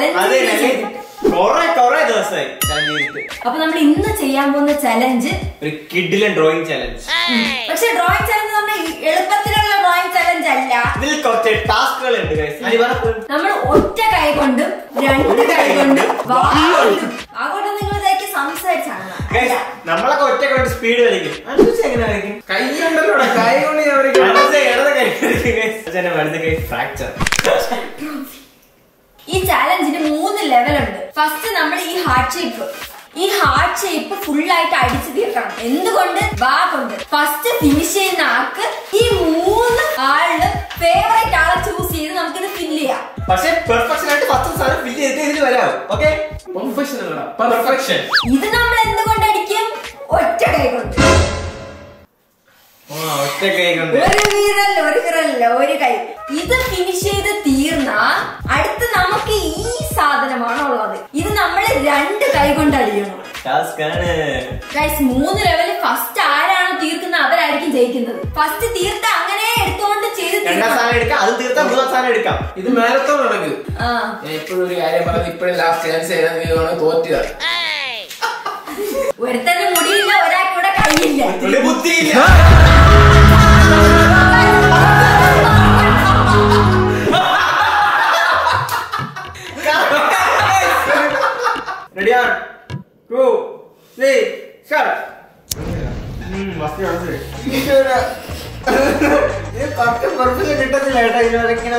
അത് ചലഞ്ച് കൊറേ കൊറേ ദിവസമായി ഞാൻ ചെയ്തിട്ട് അപ്പൊ നമ്മൾ ഇന്ന് ചെയ്യാൻ പോകുന്ന ചലഞ്ച് ഒരു കിഡിലൻ ഡ്രോയിങ് ചലഞ്ച് പക്ഷെ ഡ്രോയിങ് ചലഞ്ച് നമ്മൾ എളുപ്പത്തിലുള്ള ഡ്രോയിങ് ചലഞ്ച് അല്ല ഇതിൽ കുറച്ച് ടാസ്കുകൾ ഉണ്ട് guys. അനി പറ നമ്മൾ ഒറ്റ കൈ കൊണ്ടും രണ്ട് കൈ കൊണ്ടും വാങ്ങും അതുകൊണ്ട് നിങ്ങൾ ഇതാക്കി സംസാരിച്ചാണ് Guys, നമ്മളൊക്കെ ഒറ്റ കൊണ്ട് സ്പീഡ് കളിക്കും അനുസരിച്ച് എങ്ങനെ കളിക്കും കൈ ഉണ്ടല്ലോ ഇവിടെ, കൈ കൊണ്ട് ഞാൻ വരയ്ക്കും. അനുസരിച്ച് ഇടത് കൈ കളിക്കും guys. അച്ഛന്റെ വലത് കൈ ഫ്രാക്ചർ ഈ ചാലഞ്ചിന് മൂന്ന് ലെവലുണ്ട് ഫസ്റ്റ് നമ്മൾ ഈ ഹാർട്ട് ഷേപ്പ് ഈ ഹാർട്ട് ഷേപ്പ് ഫുൾ ആയിട്ട് അടിച്ചു തീർക്കണം എന്തുകൊണ്ട് ബാ കൊണ്ട് ഫസ്റ്റ് ഫിനിഷ് ചെയ്യുന്ന ആൾക്ക് ഈ മൂന്ന് ആളില് ഫേവറേറ്റ് ആളെ ചൂസ് ചെയ്ത് നമുക്കിത് ഫില്ല് ചെയ്യാം പക്ഷെ പെർഫെക്ഷൻ ആയിട്ട് പത്ത് സാധനം ഫില്ല് ചെയ്തിട്ട് ഇതിന് വരാം ഓക്കെ Perfection അല്ലടാ, perfection. ഇത് നമ്മൾ എന്തുകൊണ്ട് അടിക്കും ഒറ്റ കൈ കൊണ്ട് ഒറ്റ കൈ കൊണ്ട് ഒരു വിരൽ ഒരു വിരലല്ല ഒരു കൈ ഇത് ഫിനിഷ് ചെയ്ത് തീർന്ന അടുത്ത് നമുക്ക് ഈ സാധനമാണ് ഉള്ളത് ഇത് നമ്മൾ രണ്ട് കൈ കൊണ്ട് അടിക്കണം ടാസ്ക് ആണ് ഗൈസ് മൂന്ന് ലെവലിൽ ഫസ്റ്റ് ആരാണോ തീർക്കുന്നത് അവരായിരിക്കും ജയിക്കുന്നത് ഫസ്റ്റ് തീർത്ത അങ്ങനെ എടുത്തുകൊണ്ട് ചെയ്ത് രണ്ടാം തീർക്കണം സാധനം എടുക്കാം അത് തീർത്താൽ മൂന്നാം സാധനം എടുക്കാം ഇത് മാരത്തോൺ നടക്ക് ആ ഞാൻ ഇപ്പോഴും ഒരു കാര്യം പറഞ്ഞത് ഇപ്പോഴും ലാസ്റ്റ് ചാൻസ് ചെയ്യണമെങ്കിൽ തോറ്റിയതാ ഒരുത്തന്റെ മുടിയില്ല ഒരാൾക്ക് ഇവിടെ കൈയില്ല പുള്ളി ബുദ്ധിയില്ല റെഡിയാണ് ടു ത്രീ സ്റ്റാർട്ട് മസ്തി മസ്തി ഇത് കറക്റ്റ് പെർഫെക്റ്റ് കിട്ടത്തില്ല കേട്ടോ ഇതിനൊക്കെ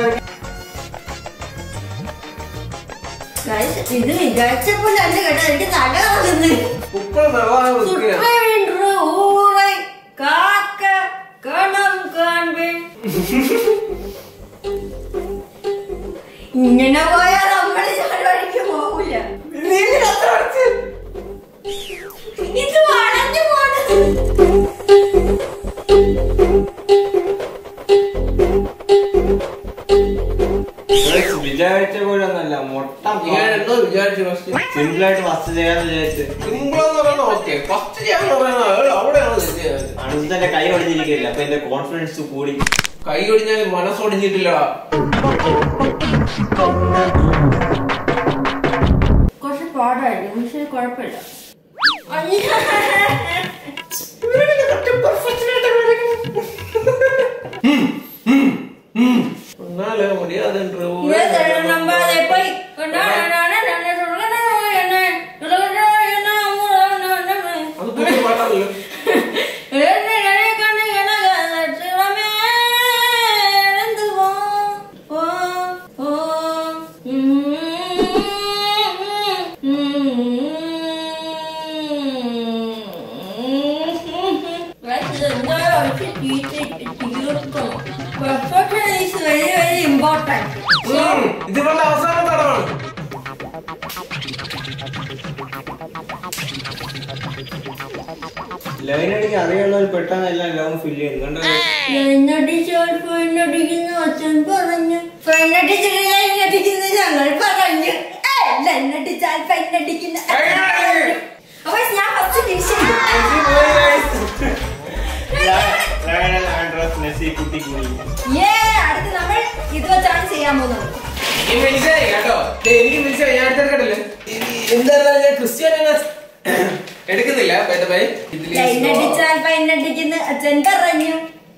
Guys, ഇത് വിചാരിച്ചപ്പോൾ അല്ല കേട്ടോ എനിക്ക് തല കറങ്ങുന്നു ഉപ്പള നിർവാഹം വെക്കുക சுற்றென்று ஊரை காக்க கணம் காண்பேன் ഇങ്ങനെ പോയാൽ നമ്മൾ വഴിക്ക് പോകില്ല ഇത് വളഞ്ഞു പോണത് വിചാരിച്ച പോലെ ഒന്നല്ല മൊട്ട ഞാൻ എന്തോ വിചാരിച്ചു ഫസ്റ്റ് സിമ്പിൾ ആയിട്ട് ഫസ്റ്റ് ചെയ്യാന്ന് വിചാരിച്ച് സിമ്പിളെന്ന് പറയുന്നത് ഓക്കെ ഫസ്റ്റ് ചെയ്യാൻ പറയുന്നത് അവിടെയാണ് തെറ്റിയത് അണുതന്റെ കൈ ഒടിഞ്ഞിരിക്കില്ല അപ്പൊ എന്റെ കോൺഫിഡൻസ് കൂടി കൈ ഒടിഞ്ഞാൽ മനസ്സൊടിഞ്ഞിട്ടില്ലടാ കുറച്ച് പാടായിരിക്കും പക്ഷെ കുഴപ്പമില്ല ഒന്നാലേ முடியாது என்று நம்பாதே போய் അത് പുതിയ പാട്ടാണല്ലോ Perfection is very very important. ഉം, ഇത് ഇവളുടെ അവസാന തടവാണ് ലൈൻ അടിക്ക് അറിയുള്ളവർ പെട്ടെന്ന് എല്ലാം ലോങ് ഫില്ല് ചെയ്യുന്നു കണ്ടോ എന്നടിച്ചാൽ ഫൈനടിക്കുന്നു അച്ഛൻ പറഞ്ഞു ഫൈനടിച്ചിട്ട് എന്നടിക്കുന്നു ഞങ്ങൾ പറഞ്ഞു എന്നടിച്ചാൽ ഫൈനടിക്കുന്ന അപ്പൊ ഞാൻ first finish Lionel Andres Messi കുട്ടി കുണി ഏ അടുത്ത് നമ്മൾ ഇത് വെച്ചാണ് ചെയ്യാൻ പോകുന്നത് ഈ മനസ്സിലായി കേട്ടോ ദേ, എനിക്ക് മനസ്സിലായി ഞാൻ എടുത്തിട്ടില്ല എന്താ ഞാൻ ക്രിസ്ത്യാനിനെ എടുക്കുന്നില്ല by the way. ഇതില് എന്നടിച്ചാൽ ഫൈനടിക്കുന്നു അച്ഛൻ പറഞ്ഞു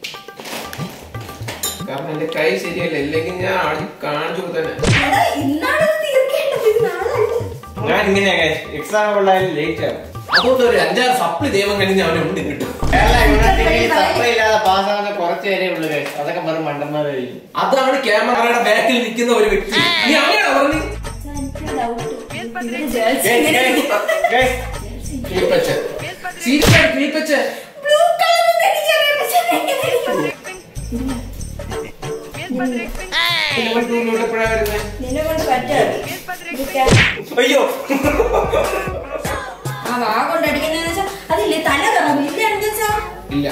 കാരണം എന്റെ കൈ ശരിയല്ല ഇല്ലെങ്കിൽ ഞാൻ ആദ്യം കാണിച്ചു കൊടുത്തന്നെ എടാ, ഇന്നാണ് ഇത് തീർക്കേണ്ടത് ഇത് നാളല്ല ഞാൻ ഇങ്ങനെയാ എക്സാം കൊള്ളാൻ ലേറ്റ് ആവും അതുകൊണ്ട് ഒരു അഞ്ചാറ് സപ്ലി ദൈവം കഴിഞ്ഞ് അവനെ ഉണ്ട് കിട്ടും കേരള യൂണിവേഴ്സിറ്റിയിൽ സപ്ലൈ ഇല്ലാതെ പാസ്സാവുന്ന കുറച്ച് പേരേ ഉള്ളൂ guys. അതൊക്കെ വെറും മണ്ടന്മാരായിരിക്കും അതാണ് ക്യാമറയുടെ ബാക്കിൽ നിൽക്കുന്ന ഒരു വ്യക്തി നീ അങ്ങനെയാ പറഞ്ഞു അച്ഛാ, എനിക്ക് ഡൗട്ട് ഇതിന് Guys, ജേഴ്സി guys, ഇങ്ങനെ guys. ക്ലീപ്പച്ച സീരിയസ് ക്ലീപ്പച്ച ബ്ലൂ കളർ എനിക്കറിയാം പക്ഷെ എങ്ങനെ പിന്നെ മണിക്കൂറിലോട്ട് എപ്പോഴാ വരുന്നത് നിന്നെ കൊണ്ട് പറ്റാ അയ്യോ ആ വാ കൊണ്ട് അടിക്കുന്നതെന്ന് വെച്ചാൽ അതില്ലേ തല കറങ്ങും ഇല്ല വെച്ചാ ഇല്ല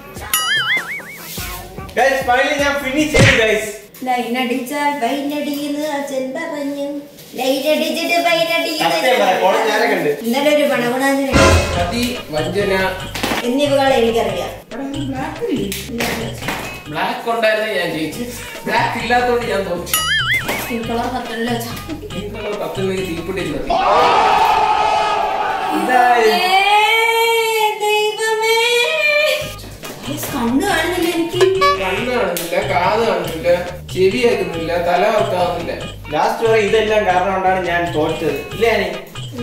ഗൈസ് ഫൈനലി ഞാൻ ഫിനിഷ് ചെയ്തു ഗൈസ് ലൈൻ അടിച്ചാൽ ഫൈൻ അടിക്കുന്നു അച്ഛൻ പറഞ്ഞു ലൈൻ അടിച്ചിട്ട് ഫൈൻ സത്യം പറ, കോളേജ് ഞാനൊക്കെ ഉണ്ട്. ഇന്നലെ ഒരു പണകുണാഞ്ചന ചതി വഞ്ചന എന്നിവകളെ എനിക്കറിയാം ബ്ലാക്ക് ഉണ്ടായിരുന്നെ ഞാൻ ജയിച്ചു ബ്ലാക്ക് ഇല്ലാത്തോണ്ട് ഞാൻ തോറ്റു സ്കിൻ കളർ കത്തല്ലോ അച്ഛാ. നിങ്ങൾ പത്ത് മണിക്ക് തീപ്പൊട്ടി നിർത്തി ഇതായി. ഏ, ദൈവമേ. Guys, കണ്ണ് കാണുന്നില്ല എനിക്ക് കണ്ണ് കാണുന്നില്ല കാത് കാണുന്നില്ല ചെവി കേൾക്കുന്നില്ല തല വർക്കാവുന്നില്ല ലാസ്റ്റ് വരെ ഇതെല്ലാം കാരണം കൊണ്ടാണ് ഞാൻ തോറ്റത് ഇല്ലേ അനി?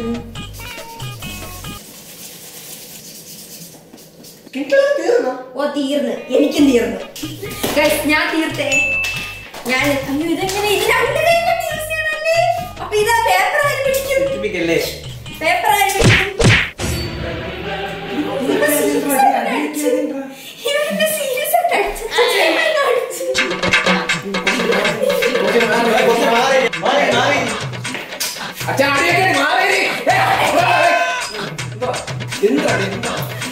ഓ തീർന്ന് എനിക്കും തീർന്നു Guys, ഞാൻ തീർത്തേ ഞാൻ അയ്യോ ഇതെങ്ങനെ ഇത് രണ്ട് കൈ കൊണ്ട് യൂസ് ചെയ്യണല്ലേ അപ്പൊ ഇതാ പേപ്പർ ആയി പിടിക്കും ഇരിപ്പിക്കല്ലേ? പേപ്പർ ആയി പിടിക്കും ഇവന്റെ സീരിയസ് ആയിട്ട് അടിച്ചു കുറച്ച് മാറി, കുറച്ച് മാറി, മാറി, മാറി. അച്ഛാ, അടിയൊക്കെ മാറി. ഏ, ഏ, എന്താ? എന്താണ് എന്താ?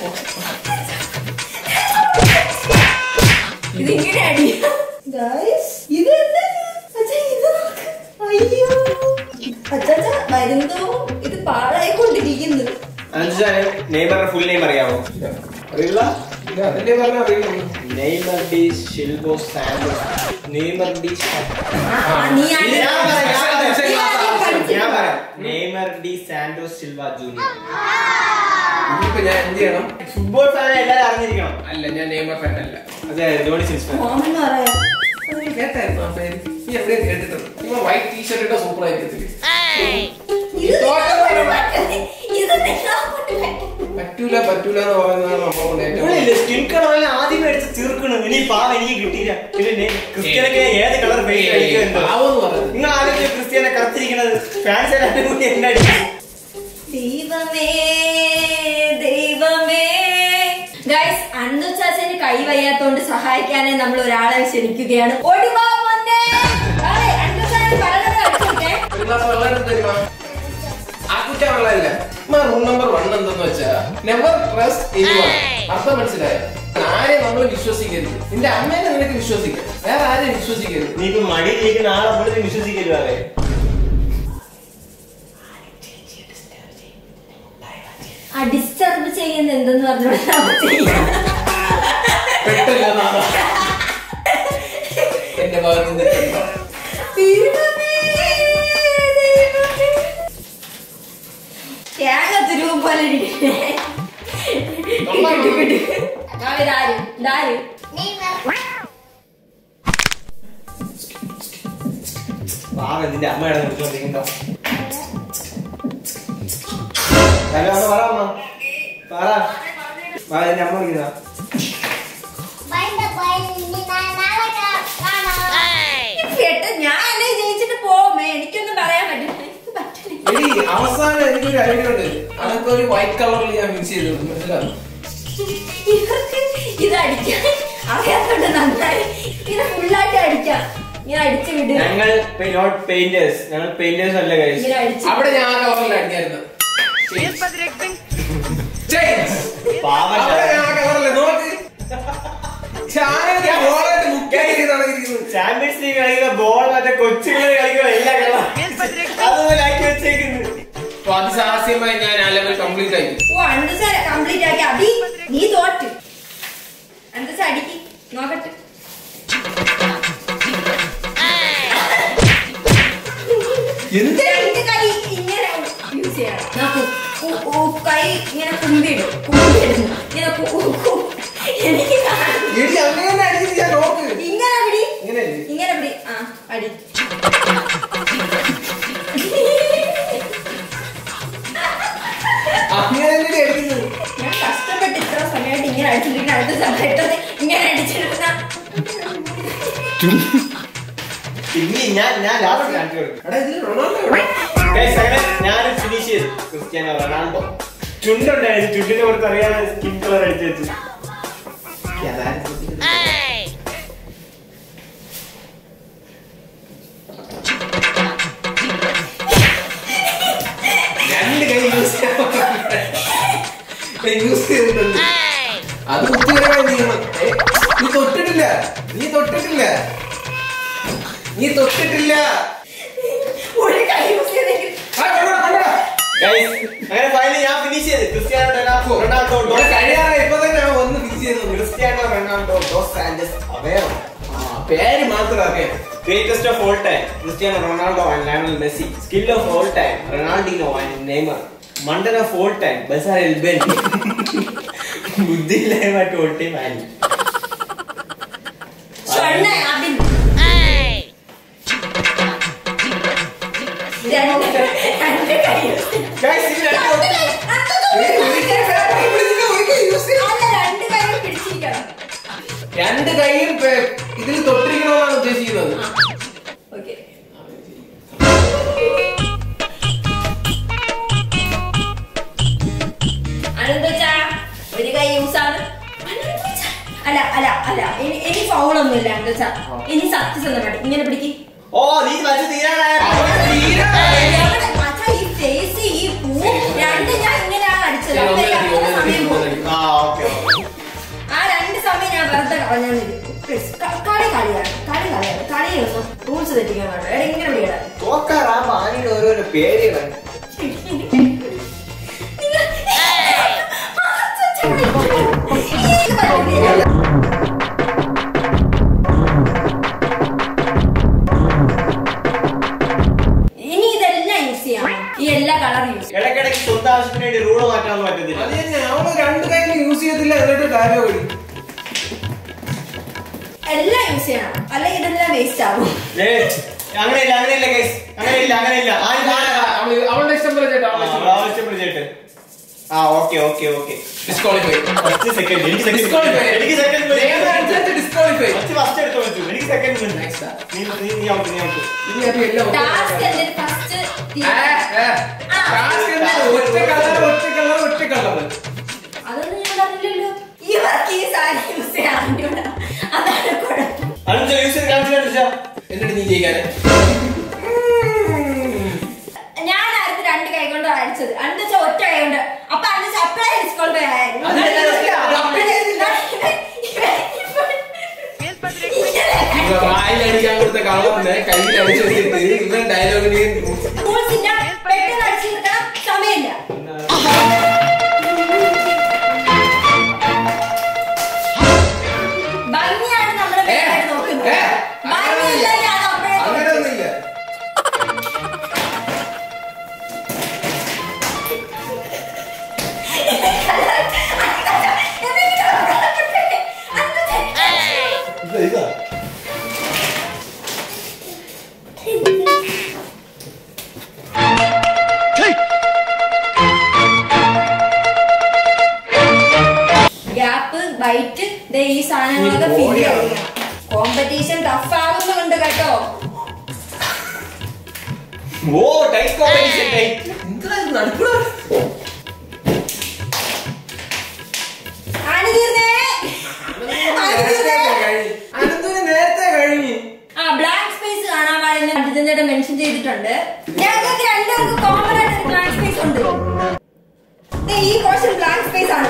ഇതിങ്ങനെ അടിയാ ഗൈസ് ഇത് എന്താണ് അച്ഛാ ഇത് നോക്ക് അയ്യോ അച്ഛാ വരുന്നോ ഇത് പാഴായിക്കൊണ്ടിരിക്കുന്നു അനന്തുചാന് നെയ്മറുടെ ഫുൾ നെയിം അറിയാമോ അറിയില്ല ഇത് അതല്ലേ പറഞ്ഞ അറിയുള്ളൂ Neymar da Silva Santos Neymar da സാ- ആ, നീ ഇത് അടി- ഞാൻ പറയാം, ഞാൻ പറയാം. നീ ആദ്യം പഠിച്ചിട്ട് ഞാൻ വാ. പറയാം Neymar da Santos Silva Junior ഇനിയിപ്പോ ഞാൻ എന്ത് ചെയ്യണം ഫുട്ബോൾ ഫാൻ എല്ലാവരും അറിഞ്ഞിരിക്കണം അല്ല ഞാൻ നെയ്മർ ഫാൻ അല്ല അതെ ധോണി സിൽസ് ഫാൻ മോമെന്ന് പറയാ അത് നീ കേട്ടായിരുന്നു ആ പേര് നീ എവിടെയാ കേട്ടിട്ടുണ്ട് നിങ്ങൾ വൈറ്റ് ടീഷർട്ട് ഇട്ട സൂപ്പർ ആയിരിക്കത്തില്ലേ ഇത് തോറ്റത് നിങ്ങളെ പറയണം. പറ്റേ. ഇത് നിങ്ങളെ പറ്റേ. പറ്റൂല പറ്റൂല എന്ന് പറയുന്നതാണ് നമ്മളെ ഏറ്റവും ഇവളില്ലേ സ്കിൻ കളർ ആദ്യം മേടിച്ച് തീർക്കണം ഇനി പാവം എനിക്ക് കിട്ടിയില്ല പിന്നെ നെ- ക്രിസ്ത്യാനൊക്കെ ഏത് കളർ പെയിന്റ് അടിക്കുമെന്തോ പാവെന്ന് പറയുന്നത്. നിങ്ങൾ ആലോചിച്ച് ക്രിസ്ത്യാനെ കറുത്തിരിക്കുന്നത് ഫാൻസ് എല്ലാവരും കൂടി എന്നെ അടിക്കും ദൈവമേ ദൈവമേ ഗൈസ് അന്നു ചാച്ചന് കൈ വയ്യാത്തോണ്ട് സഹായിക്കാനായി നമ്മൾ ഒരാളെ ക്ഷണിക്കുകയാണ് ഓടിവാ മോനെ. ഏയ്, അന്നു ചാച്ചൻ പറയുന്നത് കേൾക്കട്ടെ. ഒരു ഗ്ലാസ് വെള്ളം എടുത്ത് തരുമോ? ആ കുറ്റ വെള്ളമില്ല റൂൾ നമ്പർ വൺ എന്തെന്ന് വെച്ചാ നെവർ ട്രസ്റ്റ് എനിവൺ അർത്ഥം മനസ്സിലായോ ആരെ നമ്മൾ വിശ്വസിക്കരുത് നിന്റെ അമ്മേനെ നിനക്ക് വിശ്വസിക്കാം വേറെ ആരെയും വിശ്വസിക്കരുത് നീ ഇപ്പൊ മടിയിലേക്ക് നാളെ നമ്മളെ വിശ്വസിക്കരുത് അതെ ആ ഡിസ്റ്റർബ് ചെയ്യുന്ന എന്തെന്ന് പറഞ്ഞോളാം പെട്ടല്ല നാളെ എന്റെ ഭാഗത്ത് നിന്ന് തെറ്റല്ല. ദൈവമേ, ദൈവമേ. തേങ്ങ തുരുവ് പോലെ ഇരിക്കുന്നെ. കിട്ടു, കിട്ടു, കിട്ടു. ആ, ഇതാര്? ഇതാര്? പാവം നിന്റെ അമ്മയുടെ വിളിച്ചോണ്ടിരിക്കണ്ടോ ഹലോ അമ്മ പറ അമ്മ പറ പറ എന്റെ അമ്മ വിളിക്കുന്നതാ കേട്ട് ഞാൻ അല്ലേ ജയിച്ചിട്ട് പോമേ എനിക്കൊന്നും പറയാൻ പറ്റില്ല എനിക്ക് പറ്റില്ല എടി അവസാനം എനിക്കൊരു ഐഡിയ ഉണ്ട് അതൊക്കെ ഒരു വൈറ്റ് കളറിൽ ഞാൻ മിക്സ് ചെയ്ത് കൊടുക്കും മനസ്സിലാവും ഇവർക്ക് ഇത് അടിക്കാൻ അറിയാത്തോണ്ട് നന്നായി ഇത് ഫുള്ളായിട്ട് അടിക്കാം ഇങ്ങനെ അടിച്ചു വിടുക ഞങ്ങൾ നോട്ട് പെയിന്റേഴ്സ് ഞങ്ങൾ പെയിന്റേഴ്സ് അല്ല കഴിച്ചു ഇങ്ങനെ അടിച്ചു അവിടെ ഞാൻ ആ കവറിൽ അടിക്കായിരുന്നു Change. പാവം അവിടെ ഞാൻ ആ കവറിൽ നോക്ക് ചാനലിൽ ബോളായിട്ട് മുക്കായിട്ട് നടന്നിരിക്കുന്നു ചാമ്പ്യൻസ് ലീഗ് കളിക്കുന്ന ബോൾ മറ്റേ കൊച്ചുകൾ കളിക്കുന്ന എല്ലാ കളർ അതുപോലെ ആക്കി വെച്ചേക്കുന്നു അപ്പൊ അതിസാഹസ്യമായി ഞാൻ ആ ലെവൽ കംപ്ലീറ്റ് ആക്കി ഓ അന്തസ കംപ്ലീറ്റ് ആക്കി അടി നീ തോറ്റ് അന്തസ അടിക്ക് നോക്കട്ടെ എന്ത് രണ്ട് കൈ ഇങ്ങനെ യൂസ് ചെയ്യണം നോക്കൂ കു- കു- കൈ ഇങ്ങനെ കുമ്പിടും കുമ്പിടും ഇങ്ങനെ കു- കു- കു- എനിക്ക് കാണാൻ- എടി അങ്ങനെ അടിച്ചിട്ട് ഞാൻ നോക്ക് ഇങ്ങനെ പിടി ഇങ്ങനെയല്ലേ? ഇങ്ങനെ പിടി ആ അടി അങ്ങനെ തന്നെ അടിക്കുന്നത് ഞാൻ കഷ്ടപ്പെട്ട് ഇത്ര സമയമായിട്ട് ഇങ്ങനെ അടിച്ചിട്ടിരിക്കുന്ന അടുത്ത സമയത്ത് ഇങ്ങനെ അടിച്ചിരുന്ന ഇനി ഞാൻ ഞാൻ ലാസ്റ്റ് കാണിച്ചു കൊടുക്കും എടാ ഇതിൽ റൊണാൾഡോ എവിടെ? Guys, അങ്ങനെ ഞാൻ ഫിനിഷ് ചെയ്തു ക്രിസ്ത്യാനോ റൊണാൾഡോ ചുണ്ടുണ്ടായിരുന്നു ചുണ്ടിനെ കൊടുത്ത് അറിയാതെ സ്കിൻ കളർ അടിച്ചു വെച്ചു രണ്ട് കൈ യൂസ് യൂസ് ചെയ്തിട്ടുണ്ട് അത് കുത്തിവരവാൻ ചെയ്യണം ഏ, നീ തൊട്ടിട്ടില്ല നീ തൊട്ടിട്ടില്ല നീ തൊട്ടിട്ടില്ല ഒരു കൈ യൂസ് ചെയ്തെങ്കിൽ ആ, കൊണ്ടുവാ, കൊണ്ടുവാ. Guys, അങ്ങനെ ഫൈനലി ഞാൻ ഫിനിഷ് ചെയ്തു ക്രിസ്ത്യാനോ റൊണാൾഡോ റൊണാൾഡോ ഇവിടെ ഡോസ് കഴിയാറായി ഇപ്പൊ തന്നെ ഞാൻ ഒന്ന് ഫിക്സ് ചെയ്തു Cristiano Ronaldo dos Sanchez Aveiro ആ, പേര് മാത്രം അറിയാം Greatest of all time, Cristiano Ronaldo and Lionel Messi. Skill of all time, Ronaldinho and Neymar. Mandal of all time, Basar El Ben. ബുദ്ധിയില്ലായ്മ ഓൾ ടൈം ആനി ഷൊണ്ണ അതിൻ രണ്ട് രണ്ട് കൈ Guys, ഇത് രണ്ടും രണ്ട് കൈ. അല്ല, രണ്ട് കൈ പിടിച്ചിരിക്കണം രണ്ട് കൈയും പെ- ഇതിൽ തൊട്ടിരിക്കണമെന്നാണ് ഉദ്ദേശിക്കുന്നത് ഓക്കെ അനന്തച്ചാ ഒരു കൈ യൂസ് ആണ് അനന്തച്ചാ. അല്ല അല്ല അല്ല ഇനി ഇനി ഫൗളൊന്നുമില്ല അനന്തച്ചാ ഇനി സത്യസന്ധമായിട്ട് ഇങ്ങനെ പിടിക്ക് ഓ നീ വച്ച് തീരാനായ എവിടെ? മച്ചാ, ഈ face, ഈ പൂ രണ്ട് ഞാൻ ഇങ്ങനെയാണ് അടിച്ചത് ശരി, അപ്പൊ ഒന്നടി, രണ്ട് ഒന്നടി, സമയം പോകും. ഒന്നടി. ആ ഓക്കെ ആ രണ്ട് സമയം ഞാൻ വെറുതെ കളഞ്ഞു പ്ലീസ് കളി കളിയാണ് കളി കളിയാണ് കളിയൊന്നും റൂൾസ് തെറ്റിക്കാൻ വേണ്ട എടാ ഇങ്ങനെ പിടിക്കടാ തോക്കാറാകുമ്പോ ആനയുടെ ഓരോരോ പേരുകൾ ഇനി ഇതെല്ലാം യൂസ് ചെയ്യാം ഈ എല്ലാ കളർ യൂസ് ഇടയ്ക്കിടയ്ക്ക് സ്വന്തം ആവശ്യത്തിന് വേണ്ടി റൂള് മാറ്റാൻ പറ്റത്തില്ല അത് തന്നെ അവള് രണ്ട് കൈയിലും യൂസ് ചെയ്യത്തില്ല എന്നിട്ട് ഡയലോഗ് അടി എല്ലാം യൂസ് ചെയ്യണം അല്ലെങ്കിൽ ഇതെല്ലാം വേസ്റ്റ് ആവും ഏയ്, അങ്ങനെയില്ല അങ്ങനെയില്ല കേസ് അങ്ങനെയില്ല അങ്ങനെയില്ല ആരും അവള് അവളുടെ ഇഷ്ടം പോലെ ചേട്ടാ അവളുടെ ഇഷ്ടം പോലെ. ആവശ്യപ്പെടുത്തിട്ട് ആ okay okay okay Disqualify. First second എനിക്ക് സെക്കൻഡ് Disqualify. എനിക്ക് സെക്കൻഡ് നിയമമനുസരിച്ച് disqualify. ഫസ്റ്റ് എടുത്തു വെച്ചു എനിക്ക് സെക്കൻഡ് Next ആ. നീ നീ നീ ഔട്ട് നീ ഔട്ട് ഇനി അത് എല്ലാം ഒറ്റ ടാസ്ക് colour. എന്തിന് ഫസ്റ്റ് ഏ, ഏ. Task എന്താണ്? ഒറ്റ കളർ ഒറ്റ കളർ ഒറ്റ കളർ അതൊന്നും ഞാൻ പറഞ്ഞില്ലല്ലോ ഇവർക്ക് ഈ സാരി യൂസ് ചെയ്യാൻ അറിഞ്ഞൂടാ. അതാണ് കുഴപ്പം അഞ്ച് യൂസ് ചെയ്ത് കാണിച്ചു കാണിച്ചാ എന്നിട്ട് നീ ജയിക്കാനെ ഞാനായിരുന്നു രണ്ട് കൈ കൊണ്ട് അടിച്ചത് അന്ന് ഒറ്റ കൈ കൊണ്ട് അപ്പൊ അന്ന് അപ്പഴേ ഡിസ്ക്വാളിഫൈ ആയിരുന്നു അത് ഇല്ല, അത് അപ്പഴേ ഇല്ല. വായിലടിക്കാൻ കൊടുത്ത കളറിനെ കയ്യിൽ അടിച്ചു വെച്ചിട്ട് ഇവൻ ഡയലോഗിന് റൂൾസില്ല പെട്ടെന്ന് അടിച്ചു തീർക്കണം സമയമില്ല ഭംഗിയാണ് നമ്മളെ ഏ, മെയിനായിട്ട് നോക്കുന്നത് ഏ, ഭംഗിയില്ല ഞാൻ അപ്പഴേ അങ്ങനെ നോക്കുന്നത്. ഒന്നുമില്ല ഇത് ഇതാ ഗ്യാപ്പ് ബൈറ്റ് ദേ ഈ സാധനങ്ങളൊക്കെ ഈ ഫില്ല് body ആണ്. ചെയ്യണം കോമ്പറ്റീഷൻ ടഫ് ആകുന്നുണ്ട് കേട്ടോ ഓ ടൈറ്റ് കോമ്പറ്റീഷൻ ടൈറ്റ് എന്തിനാ ഇത് നടക്കണ ആന തീർന്നേ ആന തീർന്നേ അനന്തൂര് നേരത്തെ കഴിഞ്ഞു ആ ബ്ലാങ്ക് സ്പേസ് കാണാൻ പാടില്ല അർജുനയുടെ മെൻഷൻ ചെയ്തിട്ടുണ്ട് ഞങ്ങൾക്ക് രണ്ടുപേർക്ക് കോമൺ ആയിട്ട് ഒരു ബ്ലാങ്ക് സ്പേസ് ഉണ്ട് ദേ ഈ പോർഷൻ ബ്ലാങ്ക് സ്പേസ് ആണ്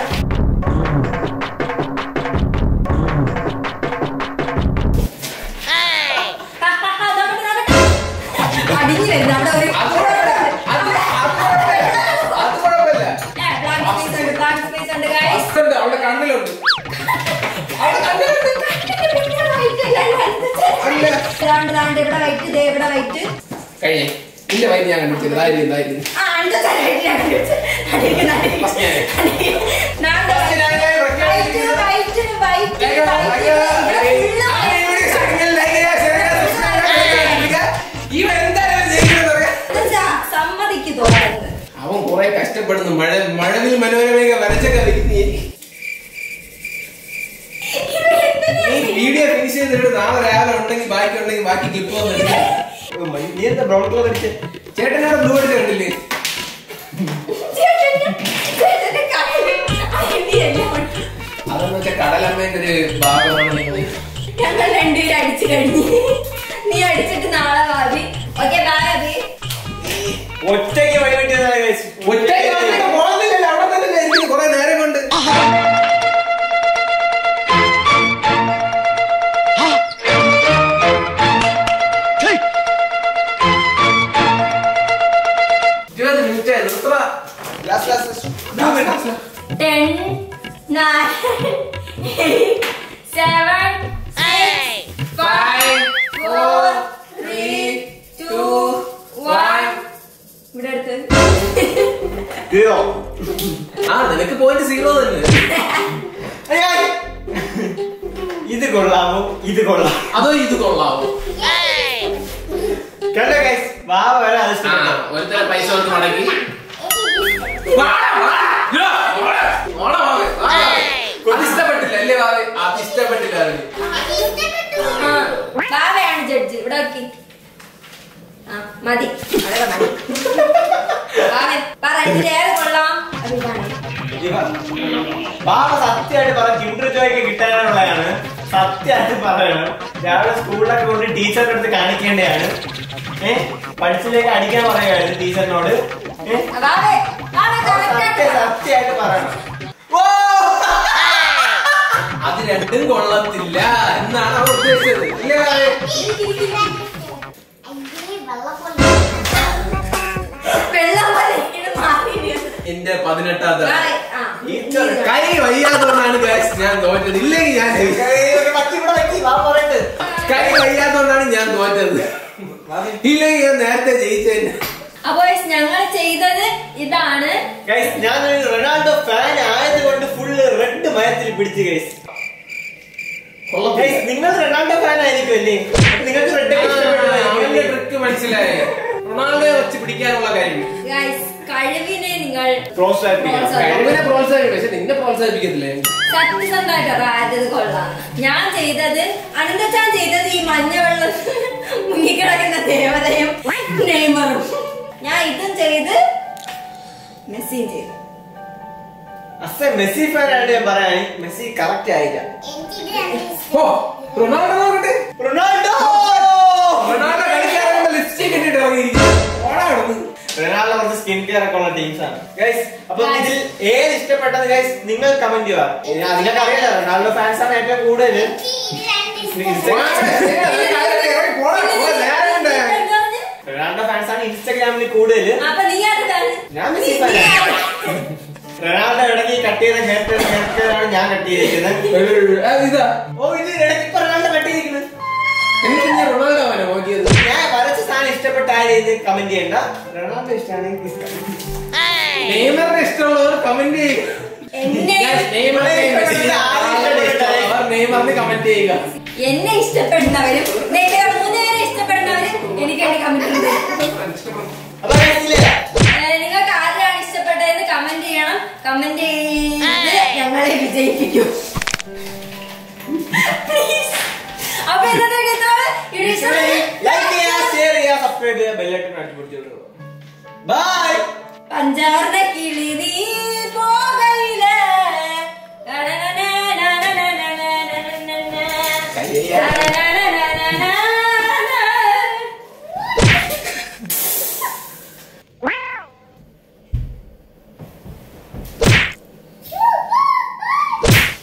അടിഞ്ഞു വരുന്നു അവിടെ ഒരു അത് കുഴപ്പമില്ല. അത് അത് കുഴപ്പമില്ല. അത് കുഴപ്പമില്ല. ബ്ലാങ്ക് സ്പേസ് ഉണ്ട് ബ്ലാങ്ക് സ്പേസ് ഉണ്ട് ഗൈസ് ഉണ്ട്, അവളുടെ കണ്ണിലുണ്ട് അവളുടെ കണ്ണിലുണ്ട് അല്ല. ദാണ്ട് ദാണ്ട് ഇവിടെ വൈറ്റ് ദേ ഇവിടെ വൈറ്റ് കഴിഞ്ഞേ നിന്റെ വൈദ്യ ഞാൻ കണ്ടുപിടിച്ചത് ഇതായിരുന്നു ഇതായിരുന്നു ആ അണ്ട തലയിട്ട് ഞാൻ കണ്ടുപിടിച്ചു. അടിക്ക് നടി. First ഞാൻ. അടിക്ക്. ദാണ്ട് First ഞാൻ ഞാൻ വൈറ്റ് recognize വൈറ്റ് വൈറ്റ് അയ്യോ, വൈറ്റ് അയ്യോ, ഇവിടെ അയ്യോ. full അയ്യോ, ഇവിടെ white. second leg, second leg, ഇവൻ എന്തായാലും ജയിക്കുന്നത് പറയാം. എന്നുവെച്ചാ സമ്മതിക്ക് തോന്നുന്നത് അവൻ കുറെ കഷ്ടപ്പെടുന്നു മഴ മഴവിൽ മനോരമയൊക്കെ വരച്ചൊക്കെ വെക്കുന്നു. നീ വീഡിയോ ഫിനിഷ് ചെയ്തിട്ട് നാളെ രാവിലെ ഉണ്ടെങ്കിൽ ബാക്കി ഉണ്ടെങ്കിൽ ബാക്കി ക്ലിപ്പ് വന്നിട്ട് നീ എന്താ ബ്രൗൺ കളർ അടിച്ചേ ചേട്ടനോട് ബ്ലൂ അടിച്ച് കണ്ടില്ലേ ചേട്ടന്റെ ചേട്ടന്റെ കയ്യിൽ അടി എല്ലാം ഉണ്ട്. അതെന്ന് വെച്ചാൽ കടലമ്മേന്റെ ഒരു ഭാഗമാണ് ഞങ്ങൾ രണ്ടുപേരും അടിച്ചു കഴിഞ്ഞു നീ അടിച്ചിട്ട് നാളെ വാതി ഓക്കെ ബൈ അബി ഒറ്റയ്ക്ക് വഴി പറ്റിയതാണ് guys. ഒറ്റ പോകുന്നില്ലല്ലോ അവിടെ തന്നെ ഇരിക്കുന്നു കുറെ നേരം കൊണ്ട് ഇരുപത് മിനിറ്റ് നിർത്തറ Last, last, last. Two minutes. Ten nine eight seven six five four zero ആ നിനക്ക് പോയിന്റ് സീറോ തന്നെ ഇത് കൊള്ളാമോ ഇത് കൊള്ളാം അതോ ഇത് കൊള്ളാവോ കണ്ടോ ഗൈസ് വാവ വരെ അത് ആ ഇഷ്ടപ്പെട്ടു. ഒരുത്തര പൈസ കൊടുത്ത് മടക്കി വാടാ, വാടാ. ഇതാ, വാടാ. വാടാ, വാവേ, വാടാ. അത് ഇഷ്ടപ്പെട്ടില്ല അല്ലേ വാവേ അത് ഇഷ്ടപ്പെട്ടില്ല അവന്. ആ, ബാബയാണ് ജഡ്ജ് ഇവിടെ നോക്കി ആ മതി അതൊക്കെ മതി ബാബേ പറ ഇതിൽ ഏത് കൊള്ളാം അത് ഇതാണ് ഇവ. വാവ സത്യമായിട്ട് പറ കിണ്ടർ ജോയ്ക്ക് കിട്ടാനുള്ളതാണ് സത്യമായിട്ട് പറയണം രാവിലെ സ്കൂളിലൊക്കെ കൊണ്ട് ടീച്ചറിന്റെ അടുത്ത് കാണിക്കേണ്ടതാണ് ഏഹ് പഠിച്ചിലേക്ക് അടിക്കാൻ പറയുകയാണ് ടീച്ചറിനോട് ഏഹ് ആ, ബാബേ ബാബേ correct ആയിട്ട് സത്യം പറ. സത്യമായിട്ട് പറയണം ഓ! അത് രണ്ടും കൊള്ളത്തില്ല എന്നാണ് അവൻ ഉദ്ദേശിച്ചത് ഇല്ലേ വാവേ? വെള്ളം പോലെ ഇങ്ങനെ മാറിയിരുന്നു. എന്റെ പതിനെട്ടാമത്തെ ബാബേ, ആ, ടീച്ചർ ഇത് കൈ വയ്യാത്തോണ്ടാണ് guys ഞാൻ തോറ്റത് ഇല്ലെങ്കിൽ ഞാൻ ഏയ്, ഒരു പത്തി ഇവിടെ വെക്ക്, വാ പറയട്ടെ. കൈ വയ്യാത്തോണ്ടാണ് ഞാൻ തോറ്റത് ഇല്ലെങ്കിൽ ഞാൻ നേരത്തെ ജയിച്ചേനെ അപ്പൊ ഞങ്ങൾ ചെയ്തത് ഇതാണ് Guys, ഞാനൊരു റൊണാൾഡോ ഫാൻ ആയതുകൊണ്ട് ഫുള്ള് റെഡ് മയത്തിൽ പിടിച്ചു ഗൈസ് ഗൈസ് നിങ്ങൾ റൊണാൾഡോ ഫാൻ ആയിരിക്കും അല്ലേ അപ്പൊ നിങ്ങൾക്ക് റെഡ് അവന്റെ ട്രിക്ക് മനസ്സിലായേ റൊണാൾഡോയെ വെച്ച് പിടിക്കാനുള്ള കാര്യം ഗൈസ് കഴിവിനെ നിങ്ങൾ പ്രോത്സാഹിപ്പിക്കണം കഴിവിനെ പ്രോത്സാഹിപ്പിക്കും പക്ഷെ നിന്നെ പ്രോത്സാഹിപ്പിക്കത്തില്ലേ സത്യസന്ധമായിട്ട് ആദ്യത് കൊള്ളാം ഞാൻ ചെയ്തത് അനന്തച്ചാൻ ചെയ്തത് ഈ മഞ്ഞവെള്ളം മുങ്ങിക്കിടക്കുന്ന ദേവതയും നെയ്മറും ഞാൻ ഇതും ചെയ്ത് മെസ്സിയും ചെയ്തു അസ മെസ്സി ഫാൻ ആയിട്ട് ഞാൻ പറയാൻ മെസ്സി കറക്റ്റ് ആയില്ല ഓ റൊണാൾഡോ നോക്കട്ടെ റൊണാൾഡോ റൊണാൾഡോ കളിക്കാറുണ്ട് ലിപ്സ്റ്റിക് ഇട്ടിട്ട് ഇറങ്ങിയിരിക്കുന്നു ഓടാ കിടന്ന് റൊണാൾഡോ കുറച്ച് സ്കിൻ കെയർ ഒക്കെ ഉള്ള ടീംസ് ആണ് ഗൈസ് അപ്പൊ ഇതിൽ ഏത് ഇഷ്ടപ്പെട്ടത് ഗൈസ് നിങ്ങൾ കമന്റ് ചെയ്യുക നിങ്ങൾക്ക് അറിയാലോ റൊണാൾഡോ ഫാൻസ് ആണ് ഏറ്റവും കൂടുതൽ റൊണാൾഡോ ഫാൻസ് ആണ് ഇൻസ്റ്റാഗ്രാമിൽ കൂടുതൽ അപ്പൊ നീ ആരുതാണ് ഞാൻ മെസ്സി fan ആണ്. റൊണാൾഡോ ഇടയ്ക്ക് കട്ട് ചെയ്ത ഹെയർ ഹെയർ ആണ് ഞാൻ കട്ട് ചെയ്തിരിക്കുന്നത് ഇതാ ഓ ഇത് ഇടയ്ക്ക് ഇപ്പൊ റൊണാൾഡോ കട്ട് ചെയ്തിരിക്കുന്നത് എനിക്ക് ഞാൻ റൊണാൾഡോ അവനെ നോക്കിയത് ഞാൻ വരച്ച സാധനം ഇഷ്ടപ്പെട്ട ആരും കമന്റ് ചെയ്യണ്ട റൊണാൾഡോ ഇഷ്ടമാണെങ്കിൽ നെയ്മറിനെ ഇഷ്ടമുള്ളവർ കമന്റ് ചെയ്യുക എന്നെ നെയ്മറിന് കമന്റ് ചെയ്യുക എന്നെ ഇഷ്ടപ്പെടുന്നവരും നിങ്ങളെ മൂന്നുപേരെ ഇഷ്ടപ്പെടുന്നവരും എനിക്ക് വേണ്ടി കമന്റ് ചെയ്തു അപ്പൊ guys ഇല്ലേ? നിങ്ങൾക്ക് ആരെയാണ് ഇഷ്ടപ്പെട്ടതെന്ന് കമന്റ് ചെയ്യണം കമന്റ് ചെയ്ത് ഞങ്ങളെ വിജയിപ്പിക്കും Please. അപ്പൊ ഇന്നത്തെ വീഡിയോ ഇത്രയുള്ളൂ. വീഡിയോ ഇഷ്ടപ്പെട്ടെങ്കിൽ ലൈക്ക് ചെയ്യുക ഷെയർ ചെയ്യുക സബ്സ്ക്രൈബ് ചെയ്യുക ബെല്ലൈക്കൺ അടിപൊളിച്ചു ബൈ പഞ്ചാറിന്റെ കിളി നീ പോകയില്ലേ കയ്യ.